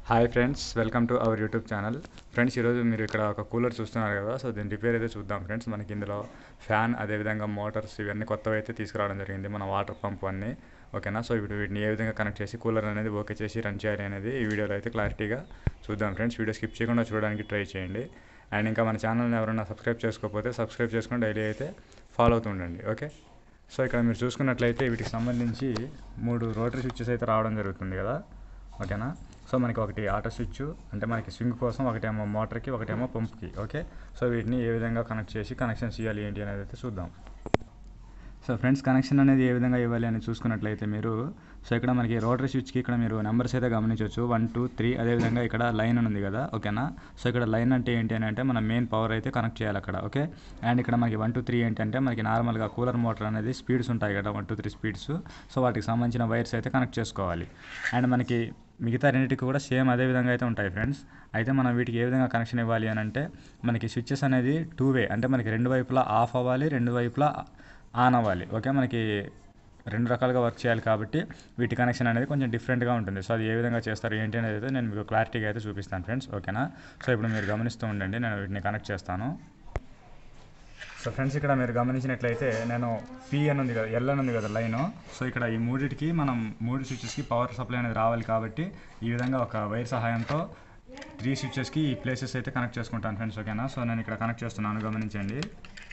hi friends welcome to our YouTube channel friends ఈరోజు మీరు ఇక్కడ ఒక కూలర్ చూస్తున్నారు కదా సో దీని రిపేర్ అయితే చూద్దాం ఫ్రెండ్స్ మనకి ఇందులో ఫ్యాన్ అదేవిధంగా మోటార్స్ ఇవన్నీ కొత్తవి అయితే తీసుకురావడం జరిగింది మన వాటర్ పంప్ అన్నీ ఓకేనా సో ఇప్పుడు వీటిని ఏ విధంగా కనెక్ట్ చేసి కూలర్ అనేది ఓకే చేసి రన్ చేయాలి అనేది ఈ వీడియోలో అయితే క్లారిటీగా చూద్దాం ఫ్రెండ్స్ వీడియో స్కిప్ చేయకుండా చూడడానికి ట్రై చేయండి అండ్ ఇంకా మన ఛానల్ని ఎవరైనా సబ్స్క్రైబ్ చేసుకోకపోతే సబ్స్క్రైబ్ చేసుకొని డైలీ అయితే ఫాలో అవుతూ ఉండండి ఓకే సో ఇక్కడ మీరు చూసుకున్నట్లయితే వీటికి సంబంధించి మూడు రోటరీ స్విచ్చెస్ అయితే రావడం జరుగుతుంది కదా ఓకేనా సో మనకి ఒకటి ఆటో స్విచ్ అంటే మనకి స్వింగ్ కోసం ఒకటేమో మోటార్కి ఒకటేమో పంప్కి ఓకే సో వీటిని ఏ విధంగా కనెక్ట్ చేసి కనెక్షన్ చేయాలి ఏంటి అనేది అయితే చూద్దాం సో ఫ్రెండ్స్ కనెక్షన్ అనేది ఏ విధంగా ఇవ్వాలి అని చూసుకున్నట్లయితే మీరు సో ఇక్కడ మనకి రోటరీ స్విచ్కి ఇక్కడ మీరు నెంబర్స్ అయితే గమనించవచ్చు వన్ టూ త్రీ అదేవిధంగా ఇక్కడ లైన్ అని ఉంది కదా ఓకేనా సో ఇక్కడ లైన్ అంటే ఏంటి అని అంటే మన మెయిన్ పవర్ అయితే కనెక్ట్ చేయాలి అక్కడ ఓకే అండ్ ఇక్కడ మనకి వన్ టూ త్రీ ఏంటంటే మనకి నార్మల్గా కూలర్ మోటార్ అనేది స్పీడ్స్ ఉంటాయి కదా one two three speeds so వాటికి సంబంధించిన వైర్స్ అయితే కనెక్ట్ చేసుకోవాలి అండ్ మనకి మిగతా రెండింటికి కూడా సేమ్ అదే విధంగా అయితే ఉంటాయి ఫ్రెండ్స్ అయితే మనం వీటికి ఏ విధంగా కనెక్షన్ ఇవ్వాలి అని అంటే మనకి స్విచ్చెస్ అనేది టూ వే అంటే మనకి రెండు వైపులా ఆఫ్ అవ్వాలి రెండు వైపులా ఆన్ అవ్వాలి ఓకే మనకి రెండు రకాలుగా వర్క్ చేయాలి కాబట్టి వీటి కనెక్షన్ అనేది కొంచెం డిఫరెంట్గా ఉంటుంది సో అది ఏ విధంగా చేస్తారు ఏంటి అనేది అయితే నేను మీకు క్లారిటీగా అయితే చూపిస్తాను ఫ్రెండ్స్ ఓకేనా సో ఇప్పుడు మీరు గమనిస్తూ ఉండండి నేను వీటిని కనెక్ట్ చేస్తాను సో ఫ్రెండ్స్ ఇక్కడ మీరు గమనించినట్లయితే నేను పి అని ఉంది కదా ఎల్ అని ఉంది కదా లైన్ సో ఇక్కడ ఈ మూడిటికి మనం మూడు స్విచ్చెస్కి పవర్ సప్లై అనేది రావాలి కాబట్టి ఈ విధంగా ఒక వైర్ సహాయంతో త్రీ స్విచ్చెస్కి ఈ ప్లేసెస్ అయితే కనెక్ట్ చేసుకుంటాను ఫ్రెండ్స్ ఓకేనా సో నేను ఇక్కడ కనెక్ట్ చేస్తున్నాను గమనించండి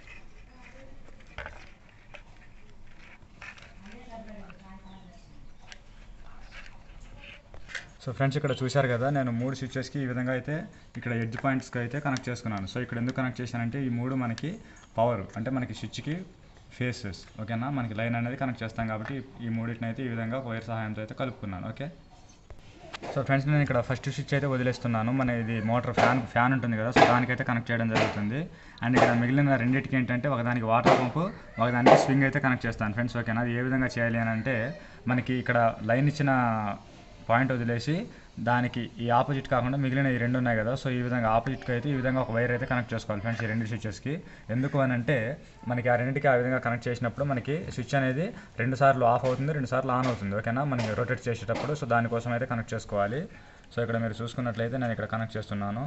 సో ఫ్రెండ్స్ ఇక్కడ చూశారు కదా నేను మూడు స్విచ్చెస్కి ఈ విధంగా అయితే ఇక్కడ ఎడ్జ్ పాయింట్స్కి అయితే కనెక్ట్ చేసుకున్నాను సో ఇక్కడ ఎందుకు కనెక్ట్ చేశానంటే ఈ మూడు మనకి పవర్ అంటే మనకి స్విచ్కి ఫేసెస్ ఓకేనా మనకి లైన్ అనేది కనెక్ట్ చేస్తాం కాబట్టి ఈ మూడింటిని అయితే ఈ విధంగా ఒక వైర్ సహాయంతో అయితే కలుపుకున్నాను ఓకే సో ఫ్రెండ్స్ నేను ఇక్కడ ఫస్ట్ స్విచ్ అయితే వదిలేస్తున్నాను మన ఇది మోటార్ ఫ్యాన్ ఫ్యాన్ ఉంటుంది కదా సో దానికైతే కనెక్ట్ చేయడం జరుగుతుంది అండ్ ఇక్కడ మిగిలిన రెండింటికి ఏంటంటే ఒకదానికి వాటర్ పంపు ఒకదానికి స్వింగ్ అయితే కనెక్ట్ చేస్తాను ఫ్రెండ్స్ ఓకేనా అది ఏ విధంగా చేయాలి అని అంటే మనకి ఇక్కడ లైన్ ఇచ్చిన పాయింట్ వదిలేసి దానికి ఈ ఆపోజిట్ కాకుండా మిగిలిన ఈ రెండు ఉన్నాయి కదా సో ఈ విధంగా ఆపోజిట్కి అయితే ఈ విధంగా ఒక వైర్ అయితే కనెక్ట్ చేసుకోవాలి ఫ్రెండ్స్ ఈ రెండు స్విచ్చెస్కి ఎందుకు అని అంటే మనకి ఆ రెండింటికి ఆ విధంగా కనెక్ట్ చేసినప్పుడు మనకి స్విచ్ అనేది రెండు సార్లు ఆఫ్ అవుతుంది రెండు సార్లు ఆన్ అవుతుంది ఓకేనా మనకి రొటేట్ చేసేటప్పుడు సో దానికోసం అయితే కనెక్ట్ చేసుకోవాలి సో ఇక్కడ మీరు చూసుకున్నట్లయితే నేను ఇక్కడ కనెక్ట్ చేస్తున్నాను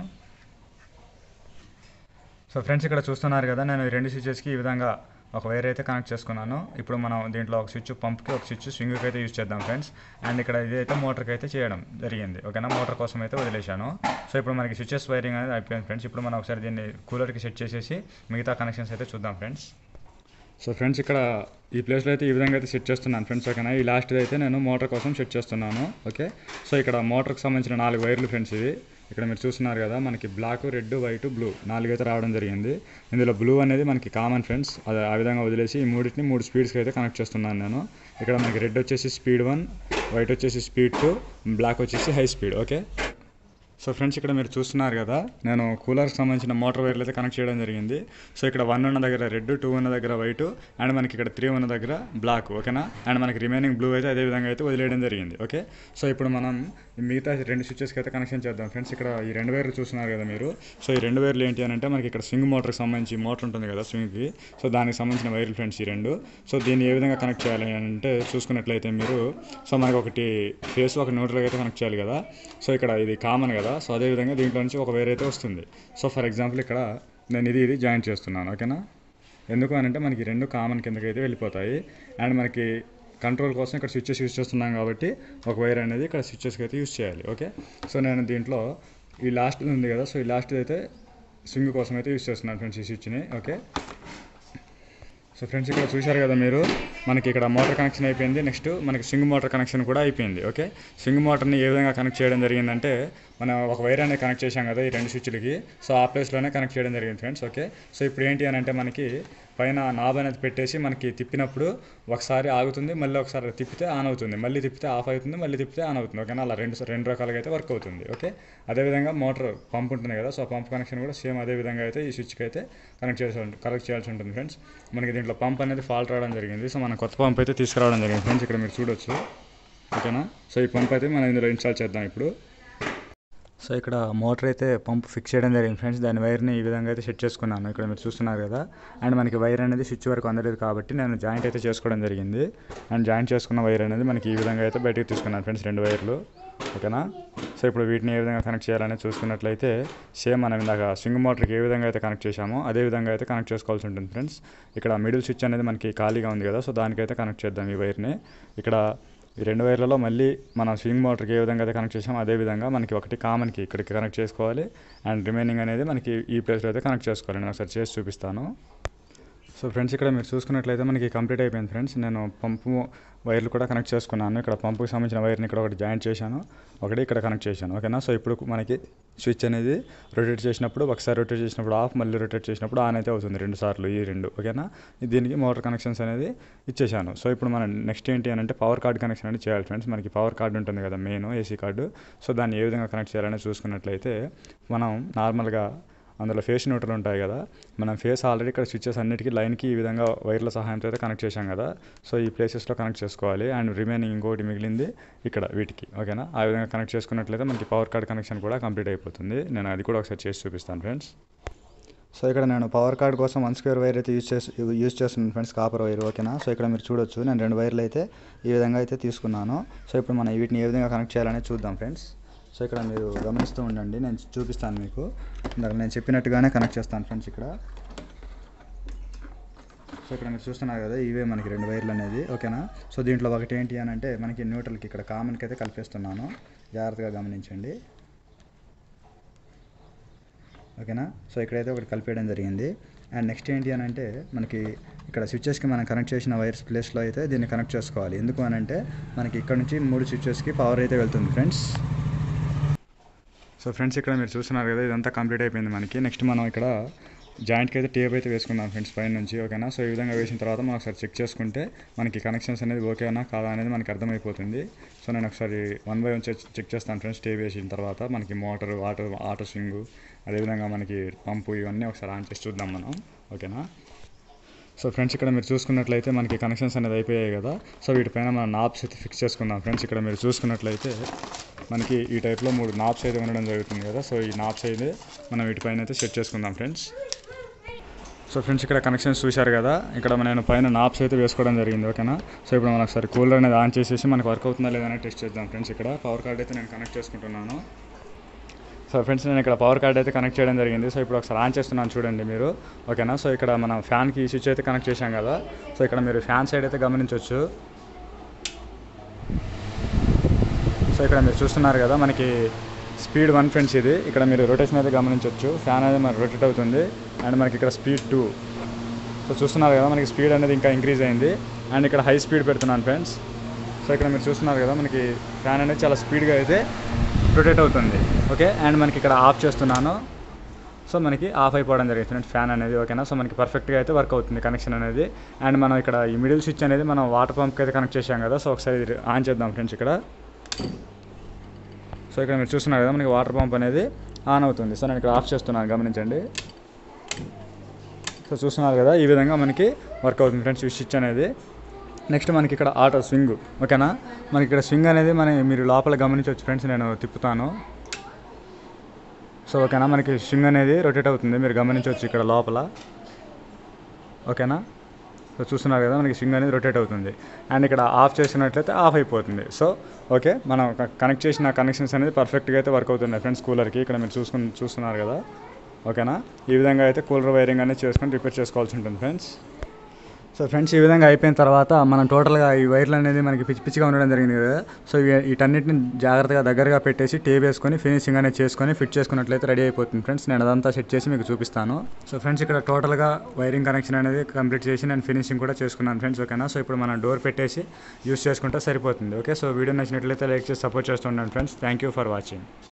సో ఫ్రెండ్స్ ఇక్కడ చూస్తున్నారు కదా నేను ఈ రెండు స్విచ్చెస్కి ఈ విధంగా ఒక వైర్ అయితే కనెక్ట్ చేసుకున్నాను ఇప్పుడు మనం దీంట్లో ఒక స్విచ్ పంప్కి ఒక స్విచ్ స్వింగ్కి అయితే యూజ్ చేద్దాం ఫ్రెండ్స్ అండ్ ఇక్కడ ఇదైతే మోటార్కి అయితే చేయడం జరిగింది ఓకేనా మోటార్ కోసం అయితే వదిలేశాను సో ఇప్పుడు మనకి స్విచ్చెస్ వైరింగ్ అనేది అయిపోయింది ఫ్రెండ్స్ ఇప్పుడు మనం ఒకసారి దీన్ని కూలర్కి సెట్ చేసేసి మిగతా కనెక్షన్స్ అయితే చూద్దాం ఫ్రెండ్స్ సో ఫ్రెండ్స్ ఇక్కడ ఈ ప్లేస్లో అయితే ఈ విధంగా అయితే సెట్ చేస్తున్నాను ఫ్రెండ్స్ ఓకేనా ఈ లాస్ట్ అయితే నేను మోటార్ కోసం సెట్ చేస్తున్నాను ఓకే సో ఇక్కడ మోటార్కి సంబంధించిన నాలుగు వైర్లు ఫ్రెండ్స్ ఇవి ఇక్కడ మీరు చూస్తున్నారు కదా మనకి బ్లాక్ రెడ్ వైట్ బ్లూ నాలుగు అయితే రావడం జరిగింది ఇందులో బ్లూ అనేది మనకి కామన్ ఫ్రెండ్స్ అది ఆ విధంగా వదిలేసి ఈ మూడింటిని మూడు స్పీడ్స్కి అయితే కనెక్ట్ చేస్తున్నాను నేను ఇక్కడ మనకి రెడ్ వచ్చేసి స్పీడ్ వన్ వైట్ వచ్చేసి స్పీడ్ టూ బ్లాక్ వచ్చేసి high speed okay so friends ఇక్కడ మీరు చూస్తున్నారు కదా నేను కూలర్కి సంబంధించిన మోటార్ వైర్లు అయితే కనెక్ట్ చేయడం జరిగింది సో ఇక్కడ వన్ ఉన్న దగ్గర రెడ్ టూ ఉన్న దగ్గర వైట్ అండ్ మనకి ఇక్కడ త్రీ ఉన్న దగ్గర బ్లాక్ ఓకేనా అండ్ మనకి రిమైనింగ్ బ్లూ అయితే అదే విధంగా అయితే వదిలేయడం జరిగింది ఓకే సో ఇప్పుడు మనం మిగతా రెండు స్విచ్చెస్కి అయితే కనెక్షన్ చేద్దాం ఫ్రెండ్స్ ఇక్కడ ఈ రెండు వైర్లు చూస్తున్నారు కదా మీరు సో ఈ రెండు వైర్లు ఏంటి అని అంటే మనకి ఇక్కడ స్వింగ్ మోటార్కి సంబంధించి మోటార్ ఉంటుంది కదా స్వింగ్కి సో దానికి సంబంధించిన వైర్లు ఫ్రెండ్స్ ఈ రెండు సో దీన్ని ఏ విధంగా కనెక్ట్ చేయాలి అంటే చూసుకున్నట్లయితే మీరు సో మనకి ఒకటి ఫేస్ ఒక న్యూట్రల్గా అయితే కనెక్ట్ చేయాలి కదా సో ఇక్కడ ఇది కామన్ కదా సో అదేవిధంగా దీంట్లో నుంచి ఒక వైర్ అయితే వస్తుంది సో ఫర్ ఎగ్జాంపుల్ ఇక్కడ నేను ఇది ఇది జాయిన్ చేస్తున్నాను ఓకేనా ఎందుకు అని అంటే మనకి రెండు కామన్ కిందకి అయితే వెళ్ళిపోతాయి అండ్ మనకి కంట్రోల్ కోసం ఇక్కడ స్విచ్చెస్ యూస్ చేస్తున్నాం కాబట్టి ఒక వైర్ అనేది ఇక్కడ స్విచ్చెస్కి అయితే యూస్ చేయాలి ఓకే సో నేను దీంట్లో ఈ లాస్ట్ ఉంది కదా సో ఈ లాస్ట్ అయితే స్వింగ్ కోసం అయితే యూస్ చేస్తున్నాను ఫ్రెండ్స్ ఈ స్విచ్ని ఓకే సో ఫ్రెండ్స్ ఇక్కడ చూశారు కదా మీరు మనకి ఇక్కడ మోటార్ కనెక్షన్ అయిపోయింది నెక్స్ట్ మనకి స్వింగ్ మోటార్ కనెక్షన్ కూడా అయిపోయింది ఓకే స్వింగ్ మోటార్ని ఏ విధంగా కనెక్ట్ చేయడం జరిగిందంటే మనం ఒక వైర్ అనేది కనెక్ట్ చేశాం కదా ఈ రెండు స్విచ్లకి సో ఆ ప్లేస్లోనే కనెక్ట్ చేయడం జరిగింది ఫ్రెండ్స్ ఓకే సో ఇప్పుడు ఏంటి అని అంటే మనకి పైన నాబ్ అనేది పెట్టేసి మనకి తిప్పినప్పుడు ఒకసారి ఆగుతుంది మళ్ళీ ఒకసారి తిప్పితే ఆన్ అవుతుంది మళ్ళీ తిప్పితే ఆఫ్ అవుతుంది మళ్ళీ తిప్పితే ఆన్ అవుతుంది ఓకేనా అలా రెండు రెండు రకాలుగా అయితే వర్క్ అవుతుంది ఓకే అదేవిధంగా మోటార్ పంప్ ఉంటుంది కదా సో పంప్ కనెక్షన్ కూడా సేమ్ అదే విధంగా అయితే ఈ స్విచ్కి అయితే కనెక్ట్ చేసి కనెక్ట్ చేయాల్సి ఉంటుంది ఫ్రెండ్స్ మనకి దీంట్లో పంప్ అనేది ఫాల్ట్ రావడం జరిగింది సో మనం కొత్త పంప్ అయితే తీసుకురావడం జరిగింది ఫ్రెండ్స్ ఇక్కడ మీరు చూడొచ్చు ఓకేనా సో ఈ పంప్ అయితే మనం ఇందులో ఇన్స్టాల్ చేద్దాం ఇప్పుడు సో ఇక్కడ మోటార్ అయితే పంప్ ఫిక్స్ చేయడం జరిగింది ఫ్రెండ్స్ దాని వైర్ని ఈ విధంగా అయితే సెట్ చేసుకున్నాను ఇక్కడ మీరు చూస్తున్నారు కదా అండ్ మనకి వైర్ అనేది స్విచ్ వరకు అందలేదు కాబట్టి నేను జాయింట్ అయితే చేసుకోవడం జరిగింది అండ్ జాయింట్ చేసుకున్న వైర్ అనేది మనకి ఈ విధంగా అయితే బయటకు తీసుకున్నాను ఫ్రెండ్స్ రెండు వైర్లు ఓకేనా సో ఇప్పుడు వీటిని ఏ విధంగా కనెక్ట్ చేయాలని చూసుకున్నట్లయితే సేమ్ మనం ఇందాక స్వింగ్ మోటార్కి ఏ విధంగా అయితే కనెక్ట్ చేశామో అదే విధంగా అయితే కనెక్ట్ చేసుకోవాల్సి ఉంటుంది ఫ్రెండ్స్ ఇక్కడ మిడిల్ స్విచ్ అనేది మనకి ఖాళీగా ఉంది కదా సో దానికైతే కనెక్ట్ చేద్దాం ఈ వైర్ని ఇక్కడ ఈ రెండు వైర్లలో మళ్ళీ మనం స్వింగ్ మోటార్కి ఏ విధంగా అయితే కనెక్ట్ చేసామో అదే విధంగా మనకి ఒకటి కామన్కి ఇక్కడికి కనెక్ట్ చేసుకోవాలి అండ్ రిమైనింగ్ అనేది మనకి ఈ ప్లేస్లో అయితే కనెక్ట్ చేసుకోవాలి నేను ఒకసారి చేసి చూపిస్తాను సో ఫ్రెండ్స్ ఇక్కడ మీరు చూసుకున్నట్లయితే మనకి కంప్లీట్ అయిపోయింది ఫ్రెండ్స్ నేను పంపు వైర్లు కూడా కనెక్ట్ చేసుకున్నాను ఇక్కడ పంపుకి సంబంధించిన వైర్ని ఇక్కడ ఒకటి జాయింట్ చేశాను ఒకటి ఇక్కడ కనెక్ట్ చేశాను ఓకేనా సో ఇప్పుడు మనకి స్విచ్ అనేది రొటేట్ చేసినప్పుడు ఒకసారి రొటేట్ చేసినప్పుడు ఆఫ్ మళ్ళీ రొటేట్ చేసినప్పుడు ఆన్ అయితే అవుతుంది రెండు సార్లు ఈ రెండు ఓకేనా దీనికి మోటార్ కనెక్షన్స్ అనేది ఇచ్చేసాను సో ఇప్పుడు మనం నెక్స్ట్ ఏంటి అని అంటే పవర్ కార్డ్ కనెక్షన్ అనేది చేయాలి ఫ్రెండ్స్ మనకి పవర్ కార్డు ఉంటుంది కదా మెయిన్ ఏసీ కార్డు సో దాన్ని ఏ విధంగా కనెక్ట్ చేయాలని చూసుకున్నట్లయితే మనం నార్మల్గా అందులో ఫేస్ న్యూట్రల్ ఉంటాయి కదా మనం ఫేస్ ఆల్రెడీ ఇక్కడ స్విచ్చెస్ అన్నిటికీ లైన్కి ఈ విధంగా వైర్ల సహాయంతో అయితే కనెక్ట్ చేశాం కదా సో ఈ ప్లేసెస్లో కనెక్ట్ చేసుకోవాలి అండ్ రిమైనింగ్ ఇంకోటి మిగిలింది ఇక్కడ వీటికి ఓకేనా ఆ విధంగా కనెక్ట్ చేసుకున్నట్లయితే మనకి పవర్ కార్డ్ కనెక్షన్ కూడా కంప్లీట్ అయిపోతుంది నేను అది కూడా ఒకసారి చేసి చూపిస్తాను ఫ్రెండ్స్ సో ఇక్కడ నేను పవర్ కార్డ్ కోసం వన్ స్క్వేర్ వైర్ అయితే యూజ్ చేసి యూజ్ చేస్తున్నాను ఫ్రెండ్స్ కాపర్ వైర్ ఓకేనా సో ఇక్కడ మీరు చూడొచ్చు నేను రెండు వైర్లు అయితే ఈ విధంగా అయితే తీసుకున్నాను సో ఇప్పుడు మనం వీటిని ఏ విధంగా కనెక్ట్ చేయాలని చూద్దాం ఫ్రెండ్స్ సో ఇక్కడ మీరు గమనిస్తూ ఉండండి నేను చూపిస్తాను మీకు ఇందాక నేను చెప్పినట్టుగానే కనెక్ట్ చేస్తాను ఫ్రెండ్స్ ఇక్కడ సో ఇక్కడ మీరు చూస్తున్నారు కదా ఇవే మనకి రెండు వైర్లు అనేది ఓకేనా సో దీంట్లో ఒకటి ఏంటి అని అంటే మనకి న్యూట్రల్కి ఇక్కడ కామన్కి అయితే కలిపేస్తున్నాను జాగ్రత్తగా గమనించండి ఓకేనా సో ఇక్కడైతే ఒకటి కలిపేయడం జరిగింది అండ్ నెక్స్ట్ ఏంటి అని అంటే మనకి ఇక్కడ స్విచ్చెస్కి మనం కనెక్ట్ చేసిన వైర్స్ ప్లేస్లో అయితే దీన్ని కనెక్ట్ చేసుకోవాలి ఎందుకు అని అంటే మనకి ఇక్కడ నుంచి మూడు స్విచ్చెస్కి పవర్ అయితే వెళ్తుంది ఫ్రెండ్స్ సో ఫ్రెండ్స్ ఇక్కడ మీరు చూస్తున్నారు కదా ఇదంతా కంప్లీట్ అయిపోయింది మనకి నెక్స్ట్ మనం ఇక్కడ జాయింట్కి అయితే టేప్ అయితే వేసుకుందాం ఫ్రెండ్స్ పైన నుంచి ఓకేనా సో ఈ విధంగా వేసిన తర్వాత మనం ఒకసారి చెక్ చేసుకుంటే మనకి కనెక్షన్స్ అనేది ఓకేనా కాదా అనేది మనకి అర్థమైపోతుంది సో నేను ఒకసారి వన్ బై వన్ చెక్ చేస్తాను ఫ్రెండ్స్ టేప్ వేసిన తర్వాత మనకి మోటార్ ఆటో ఆటో స్వింగ్ అదేవిధంగా మనకి పంపు ఇవన్నీ ఒకసారి ఆన్ చేసి చూద్దాం మనం ఓకేనా సో ఫ్రెండ్స్ ఇక్కడ మీరు చూసుకున్నట్లయితే మనకి కనెక్షన్స్ అనేది అయిపోయాయి కదా సో వీటిపైన మనం నాబ్స్ అయితే ఫిక్స్ చేసుకుందాం ఫ్రెండ్స్ ఇక్కడ మీరు చూసుకున్నట్లయితే మనకి ఈ టైప్లో మూడు నాబ్స్ అయితే ఉండడం జరుగుతుంది కదా సో ఈ నాబ్స్ అయితే మనం వీటిపైన అయితే సెట్ చేసుకుందాం ఫ్రెండ్స్ సో ఫ్రెండ్స్ ఇక్కడ కనెక్షన్స్ చూశారు కదా ఇక్కడ నేను పైన నాబ్స్ అయితే వేసుకోవడం జరిగింది ఓకేనా సో ఇప్పుడు మనం ఒకసారి కూలర్ అనేది ఆన్ చేసేసి మనకు వర్క్ అవుతుందా లేదా అనేది టెస్ట్ చేద్దాం ఫ్రెండ్స్ ఇక్కడ పవర్ కార్డ్ అయితే నేను కనెక్ట్ చేసుకుంటున్నాను సో ఫ్రెండ్స్ నేను ఇక్కడ పవర్ కార్డ్ అయితే కనెక్ట్ చేయడం జరిగింది సో ఇప్పుడు ఒకసారి ఆన్ చేస్తున్నాను చూడండి మీరు ఓకేనా సో ఇక్కడ మనం ఫ్యాన్కి స్విచ్ అయితే కనెక్ట్ చేశాం కదా సో ఇక్కడ మీరు ఫ్యాన్ సైడ్ అయితే గమనించవచ్చు సో ఇక్కడ మీరు చూస్తున్నారు కదా మనకి స్పీడ్ వన్ ఫ్రెండ్స్ ఇది ఇక్కడ మీరు రొటేషన్ అయితే గమనించవచ్చు ఫ్యాన్ అనేది మనకి రొటేట్ అవుతుంది అండ్ మనకి ఇక్కడ స్పీడ్ టూ సో చూస్తున్నారు కదా మనకి స్పీడ్ అనేది ఇంకా ఇంక్రీజ్ అయింది అండ్ ఇక్కడ హై స్పీడ్ పెడుతున్నాను ఫ్రెండ్స్ సో ఇక్కడ మీరు చూస్తున్నారు కదా మనకి ఫ్యాన్ అనేది చాలా స్పీడ్గా అయితే రొటేట్ అవుతుంది ఓకే అండ్ మనకి ఇక్కడ ఆఫ్ చేస్తున్నాను సో మనకి ఆఫ్ అయిపోవడం జరిగింది ఫ్రెండ్స్ ఫ్యాన్ అనేది ఓకేనా సో మనకి పర్ఫెక్ట్గా అయితే వర్క్ అవుతుంది కనెక్షన్ అనేది అండ్ మనం ఇక్కడ ఈ మిడిల్ స్విచ్ అనేది మనం వాటర్ పంప్కి అయితే కనెక్ట్ చేసాం కదా సో ఒకసారి ఆన్ చేద్దాం ఫ్రెండ్స్ ఇక్కడ సో ఇక్కడ మీరు చూస్తున్నారు కదా మనకి వాటర్ పంప్ అనేది ఆన్ అవుతుంది సో నేను ఇక్కడ ఆఫ్ చేస్తున్నాను గమనించండి సో చూస్తున్నారు కదా ఈ విధంగా మనకి వర్క్ అవుతుంది ఫ్రెండ్స్ ఈ స్విచ్ అనేది నెక్స్ట్ మనకి ఇక్కడ ఆటో స్వింగ్ ఓకేనా మనకి ఇక్కడ స్వింగ్ అనేది మన మీరు లోపల గమనించవచ్చు ఫ్రెండ్స్ నేను తిప్పుతాను సో ఓకేనా మనకి స్వింగ్ అనేది రొటేట్ అవుతుంది మీరు గమనించవచ్చు ఇక్కడ లోపల ఓకేనా సో చూస్తున్నారు కదా మనకి స్వింగ్ అనేది రొటేట్ అవుతుంది అండ్ ఇక్కడ ఆఫ్ చేసినట్లయితే ఆఫ్ అయిపోతుంది సో ఓకే మనం కనెక్ట్ చేసిన కనెక్షన్స్ అనేది పర్ఫెక్ట్గా అయితే వర్క్ అవుతున్నాయి ఫ్రెండ్స్ కూలర్కి ఇక్కడ మీరు చూసుకుని చూస్తున్నారు కదా ఓకేనా ఈ విధంగా అయితే కూలర్ వైరింగ్ అనేది చేసుకొని రిపేర్ చేసుకోవాల్సి ఉంటుంది ఫ్రెండ్స్ సో ఫ్రెండ్స్ ఈ విధంగా అయిపోయిన తర్వాత మనం టోటల్గా ఈ వైర్లు అనేది మనకి పిచ్చి పిచ్చిగా ఉండడం జరిగింది కదా సో ఇవి- వీటన్నిటిని జాగ్రత్తగా దగ్గరగా పెట్టేసి టేప్ వేసుకొని ఫినిషింగ్ అనేది చేసుకొని ఫిట్ చేసుకున్నట్లయితే రెడీ అయిపోతుంది ఫ్రెండ్స్ నేను అదంతా సెట్ చేసి మీకు చూపిస్తాను సో ఫ్రెండ్స్ ఇక్కడ టోటల్గా వైరింగ్ కనెక్షన్ అనేది కంప్లీట్ చేసి నేను ఫినిషింగ్ కూడా చేసుకున్నాను ఫ్రెండ్స్ ఓకేనా సో ఇప్పుడు మనం డోర్ పెట్టేసి యూస్ చేసుకుంటే సరిపోతుంది ఓకే సో వీడియో నచ్చినట్లయితే లైక్ చేసి సపోర్ట్ చేస్తుండండి friends thank you for watching